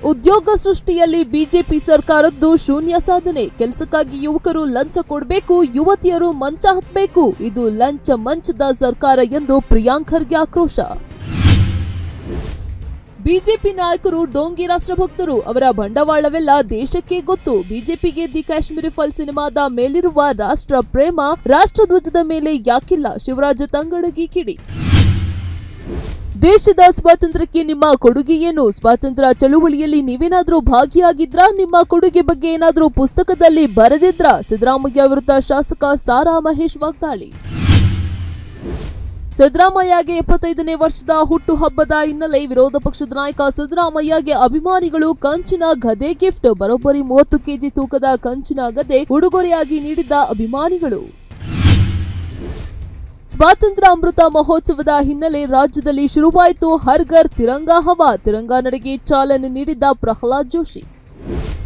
ಉದ್ಯೋಗ ಸೃಷ್ಟಿಯಲ್ಲಿ ಬಿಜೆಪಿ ಸರ್ಕಾರದ್ದು ಶೂನ್ಯ ಸಾಧನೆ ಕೆಲಸಕ್ಕಾಗಿ ಯುವಕರು ಲಂಚ ಕೊಡಬೇಕು ಯುವತಿಯರು ಮಂಚ ಹತ್ತಬೇಕು ಇದು ಲಂಚ ಮಂಚದ ಸರ್ಕಾರ ಎಂದು ಪ್ರಿಯಾಂಕ್ ಖರ್ಗೆ ಆಕ್ರೋಶ ಬಿಜೆಪಿ ನಾಯಕರು ಡೋಂಗಿ ರಾಷ್ಟ್ರಭಕ್ತರು ಅವರ ಬಂಡವಾಳವೆಲ್ಲ ದೇಶಕ್ಕೆ ಗೊತ್ತು ಬಿಜೆಪಿಗೆ ದಿ ಕಾಶ್ಮೀರಿ ಫಲ್ ಸಿನಿಮಾದ ಮೇಲಿರುವ ರಾಷ್ಟ್ರ ಪ್ರೇಮ ರಾಷ್ಟ್ರಧ್ವಜದ ಮೇಲೆ ಯಾಕಿಲ್ಲ ಶಿವರಾಜ ತಂಗಡಗಿ ಕಿಡಿ ದೇಶದ ಸ್ವಾತಂತ್ರ್ಯಕ್ಕೆ ನಿಮ್ಮ ಕೊಡುಗೆ ಏನು ಸ್ವಾತಂತ್ರ್ಯ ಚಳುವಳಿಯಲ್ಲಿ ನೀವೇನಾದ್ರೂ ಭಾಗಿಯಾಗಿದ್ರಾ ನಿಮ್ಮ ಕೊಡುಗೆ ಬಗ್ಗೆ ಏನಾದ್ರೂ ಪುಸ್ತಕದಲ್ಲಿ ಬರೆದಿದ್ರಾ ಸಿದ್ದರಾಮಯ್ಯ ವಿರುದ್ಧ ಶಾಸಕ ಸಾರಾ ಮಹೇಶ್ ವಾಗ್ದಾಳಿ ಸಿದ್ದರಾಮಯ್ಯಗೆ ಎಪ್ಪತ್ತೈದನೇ ವರ್ಷದ ಹುಟ್ಟು ಹಬ್ಬದ ಹಿನ್ನೆಲೆ ವಿರೋಧ ಪಕ್ಷದ ನಾಯಕ ಸಿದ್ದರಾಮಯ್ಯಗೆ ಅಭಿಮಾನಿಗಳು ಕಂಚಿನ ಗದೆ ಗಿಫ್ಟ್ ಬರೋಬ್ಬರಿ ಮೂವತ್ತು ಕೆಜಿ ತೂಕದ ಕಂಚಿನ ಗದೆ ಉಡುಗೊರೆಯಾಗಿ ನೀಡಿದ್ದ ಅಭಿಮಾನಿಗಳು ಸ್ವಾತಂತ್ರ್ಯ ಅಮೃತ ಮಹೋತ್ಸವದ ಹಿನ್ನೆಲೆ ರಾಜ್ಯದಲ್ಲಿ ಶುರುವಾಯಿತು ಹರ್ ಘರ್ ತಿರಂಗಾ ಹವಾ ತಿರಂಗಾ ನಡೆಗೆ ಚಾಲನೆ ನೀಡಿದ್ದ ಪ್ರಹ್ಲಾದ್ ಜೋಶಿ